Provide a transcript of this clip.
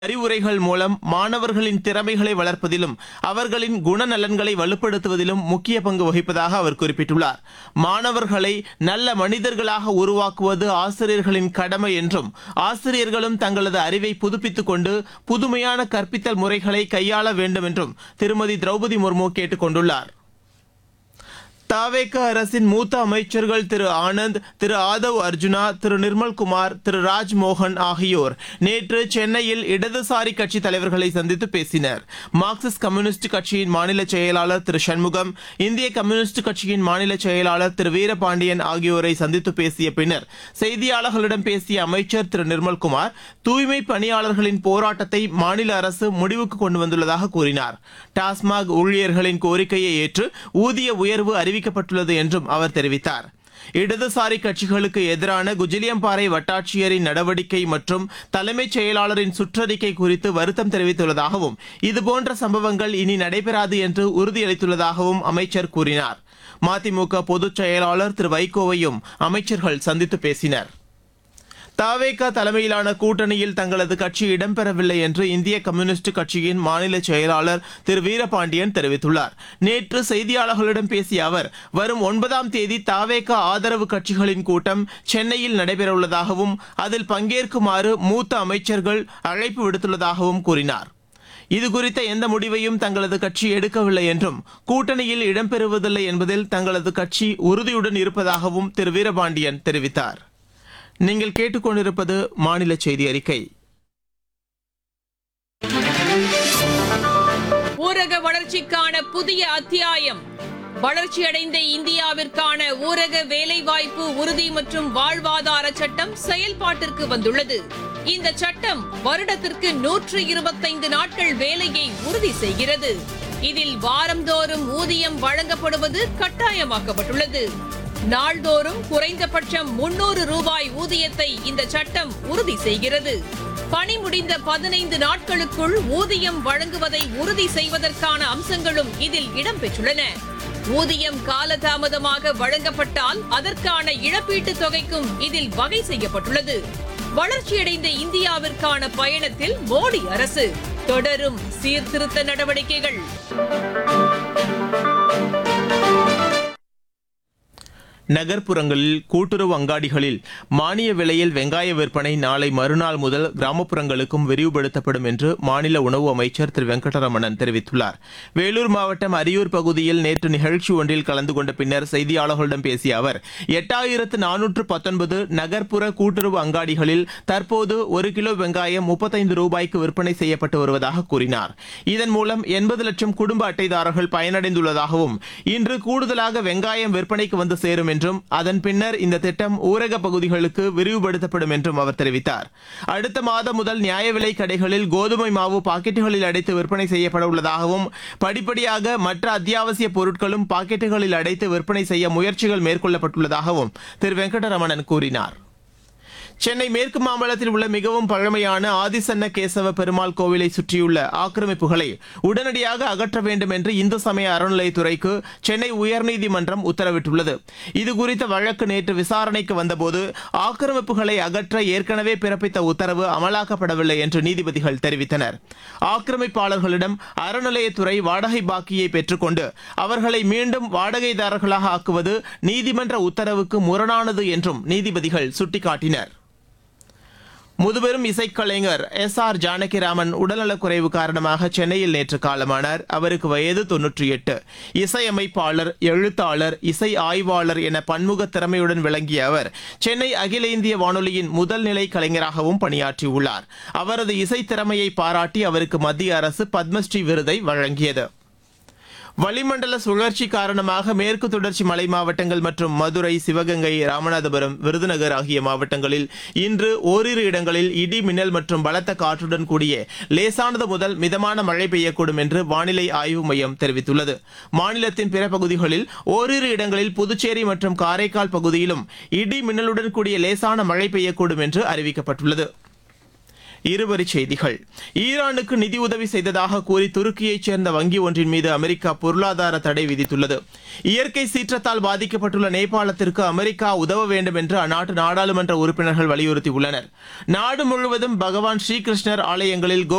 அறிவுரைகள் மூலம் மாணவர்களின் திறமைகளை வளர்ப்பதிலும் அவர்களின் குணநலன்களை வலுப்படுத்துவதிலும் முக்கிய பங்கு வகிப்பதாக அவர் குறிப்பிட்டுள்ளார் மாணவர்களை நல்ல மனிதர்களாக உருவாக்குவது ஆசிரியர்களின் கடமை என்றும் ஆசிரியர்களும் தங்களது அறிவை புதுப்பித்துக் கொண்டு புதுமையான கற்பித்தல் முறைகளை கையாள வேண்டும் என்றும் திருமதி திரௌபதி முர்மு கேட்டுக் கொண்டுள்ளார் தாவேக அரசின் மூத்த அமைச்சர்கள் திரு ஆனந்த் திரு ஆதவ் அர்ஜுனா திரு நிர்மல்குமார் திரு ராஜ்மோகன் ஆகியோர் நேற்று சென்னையில் இடதுசாரி கட்சி தலைவர்களை சந்தித்து பேசினர் மார்க்சிஸ்ட் கம்யூனிஸ்ட் கட்சியின் மாநில செயலாளர் திரு சண்முகம் இந்திய கம்யூனிஸ்ட் கட்சியின் மாநில செயலாளர் திரு வீரபாண்டியன் ஆகியோரை சந்தித்து பேசிய பின்னர் செய்தியாளர்களிடம் பேசிய அமைச்சர் திரு நிர்மல்குமார் தூய்மை பணியாளர்களின் போராட்டத்தை மாநில அரசு முடிவுக்கு கொண்டு வந்துள்ளதாக கூறினார் டாஸ்மாக் ஊழியர்களின் கோரிக்கையை ஏற்று ஊதிய உயர்வு அறிவிக்கப்பட்டுள்ளது என்றும் அவர் தெரிவித்தார் இடதுசாரி கட்சிகளுக்கு எதிரான குஜிலியம்பாறை வட்டாட்சியரின் நடவடிக்கை மற்றும் தலைமைச் செயலாளரின் சுற்றறிக்கை குறித்து வருத்தம் தெரிவித்துள்ளதாகவும் இதுபோன்ற சம்பவங்கள் இனி நடைபெறாது என்று உறுதியளித்துள்ளதாகவும் அமைச்சர் கூறினார் மதிமுக பொதுச் செயலாளர் திரு வைகோவையும் அமைச்சர்கள் சந்தித்து பேசினர் தாவேகா தலைமையிலான கூட்டணியில் தங்களது கட்சி இடம்பெறவில்லை என்று இந்திய கம்யூனிஸ்ட் கட்சியின் மாநில செயலாளர் திரு வீரபாண்டியன் தெரிவித்துள்ளார் நேற்று செய்தியாளர்களிடம் பேசிய அவர் வரும் ஒன்பதாம் தேதி தாவேகா ஆதரவு கட்சிகளின் கூட்டம் சென்னையில் நடைபெறவுள்ளதாகவும் அதில் பங்கேற்குமாறு மூத்த அமைச்சர்கள் அழைப்பு விடுத்துள்ளதாகவும் கூறினார் இதுகுறித்த எந்த முடிவையும் தங்களது கட்சி எடுக்கவில்லை என்றும் கூட்டணியில் இடம்பெறுவதில்லை என்பதில் தங்களது கட்சி உறுதியுடன் இருப்பதாகவும் திரு வீரபாண்டியன் தெரிவித்தார் நீங்கள் கேட்டுக்கொண்டிருப்பது மாநில செய்தி அறிக்கை ஊரக வளர்ச்சிக்கான புதிய அத்தியாயம் வளர்ச்சியடைந்த இந்தியாவிற்கான ஊரக வேலைவாய்ப்பு உறுதி மற்றும் வாழ்வாதார சட்டம் செயல்பாட்டிற்கு வந்துள்ளது இந்த சட்டம் வருடத்திற்கு நூற்று இருபத்தைந்து நாட்கள் வேலையை உறுதி செய்கிறது இதில் வாரந்தோறும் ஊதியம் வழங்கப்படுவது கட்டாயமாக்கப்பட்டுள்ளது நாள்தோறும் குறைந்தபட்சம் முன்னூறு ரூபாய் ஊதியத்தை இந்த சட்டம் உறுதி செய்கிறது பணி முடிந்த பதினைந்து நாட்களுக்குள் ஊதியம் வழங்குவதை உறுதி செய்வதற்கான அம்சங்களும் இதில் இடம்பெற்றுள்ளன ஊதியம் காலதாமதமாக வழங்கப்பட்டால் அதற்கான இழப்பீட்டுத் தொகைக்கும் இதில் வகை செய்யப்பட்டுள்ளது வளர்ச்சியடைந்த இந்தியாவிற்கான பயணத்தில் மோடி அரசு தொடரும் சீர்திருத்த நடவடிக்கைகள் நகர்ப்புறங்களில் கூட்டுறவு அங்காடிகளில் மானிய விலையில் வெங்காய விற்பனை நாளை மறுநாள் முதல் கிராமப்புறங்களுக்கும் விரிவுபடுத்தப்படும் என்று மாநில உணவு அமைச்சர் திரு வெங்கடரமணன் தெரிவித்துள்ளார் வேலூர் மாவட்டம் அரியூர் பகுதியில் நேற்று நிகழ்ச்சி ஒன்றில் கலந்து கொண்ட பின்னர் செய்தியாளர்களிடம் பேசிய அவர் எட்டாயிரத்து நானூற்று பத்தொன்பது நகர்ப்புற கூட்டுறவு அங்காடிகளில் தற்போது ஒரு கிலோ வெங்காயம் முப்பத்தைந்து ரூபாய்க்கு விற்பனை செய்யப்பட்டு வருவதாக கூறினார் இதன் மூலம் எண்பது லட்சம் குடும்ப அட்டைதாரர்கள் பயனடைந்துள்ளதாகவும் இன்று கூடுதலாக வெங்காயம் விற்பனைக்கு வந்து சேரும் என்றும் அதன் பின்னர் இந்த திட்டம் ஊரக பகுதிகளுக்கு விரிவுபடுத்தப்படும் என்றும் அவர் தெரிவித்தார் அடுத்த மாதம் முதல் நியாய விலை கடைகளில் கோதுமை மாவு பாக்கெட்டுகளில் அடைத்து விற்பனை செய்யப்பட உள்ளதாகவும் படிப்படியாக மற்ற அத்தியாவசிய பொருட்களும் பாக்கெட்டுகளில் அடைத்து விற்பனை செய்ய முயற்சிகள் மேற்கொள்ளப்பட்டுள்ளதாகவும் திரு வெங்கடரமணன் கூறினார் சென்னை மேற்கு மாம்பலத்தில் உள்ள மிகவும் பழமையான ஆதிசன்ன கேசவ பெருமாள் கோவிலை சுற்றியுள்ள ஆக்கிரமிப்புகளை உடனடியாக அகற்ற வேண்டும் என்று இந்து சமய அறநிலையத்துறைக்கு சென்னை உயர்நீதிமன்றம் உத்தரவிட்டுள்ளது இதுகுறித்த வழக்கு நேற்று விசாரணைக்கு வந்தபோது ஆக்கிரமிப்புகளை அகற்ற ஏற்கனவே பிறப்பித்த உத்தரவு அமலாக்கப்படவில்லை என்று நீதிபதிகள் தெரிவித்தனர் ஆக்கிரமிப்பாளர்களிடம் அறநிலையத்துறை வாடகை பாக்கியை பெற்றுக்கொண்டு அவர்களை மீண்டும் வாடகைதாரர்களாக ஆக்குவது நீதிமன்ற உத்தரவுக்கு முரணானது என்றும் நீதிபதிகள் சுட்டிக்காட்டினர் முதுபெரும் இசைக்கலைஞர் எஸ் ஆர் ஜானகிராமன் உடல்நலக்குறைவு காரணமாக சென்னையில் நேற்று காலமானார் அவருக்கு வயது தொன்னூற்றி எட்டு இசையமைப்பாளர் எழுத்தாளர் இசை ஆய்வாளர் என பன்முக திறமையுடன் விளங்கிய அவர் சென்னை அகில இந்திய வானொலியின் முதல் நிலை கலைஞராகவும் பணியாற்றியுள்ளார் அவரது இசை திறமையை பாராட்டி அவருக்கு மத்திய அரசு பத்மஸ்ரீ விருதை வழங்கியது வளிமண்டல சுழற்சி காரணமாக மேற்கு தொடர்ச்சி மலை மாவட்டங்கள் மற்றும் மதுரை சிவகங்கை ராமநாதபுரம் விருதுநகர் ஆகிய மாவட்டங்களில் இன்று ஓரிரு இடங்களில் இடி மின்னல் மற்றும் பலத்த காற்றுடன் கூடிய லேசானது முதல் மிதமான மழை பெய்யக்கூடும் என்று வானிலை ஆய்வு மையம் தெரிவித்துள்ளது மாநிலத்தின் பிற பகுதிகளில் ஓரிரு இடங்களில் புதுச்சேரி மற்றும் காரைக்கால் பகுதியிலும் இடி மின்னலுடன் கூடிய லேசான மழை பெய்யக்கூடும் என்று அறிவிக்கப்பட்டுள்ளது இருவரிச் செய்திகள் ஈரானுக்கு நிதி உதவி செய்ததாக கூறி துருக்கியைச் சேர்ந்த வங்கி ஒன்றின் மீது அமெரிக்கா பொருளாதார தடை விதித்துள்ளது இயற்கை சீற்றத்தால் பாதிக்கப்பட்டுள்ள நேபாளத்திற்கு அமெரிக்கா உதவ வேண்டும் என்று அந்நாட்டு நாடாளுமன்ற உறுப்பினர்கள் வலியுறுத்தியுள்ளனர் நாடு முழுவதும் பகவான் ஸ்ரீகிருஷ்ணர் ஆலயங்களில் கோ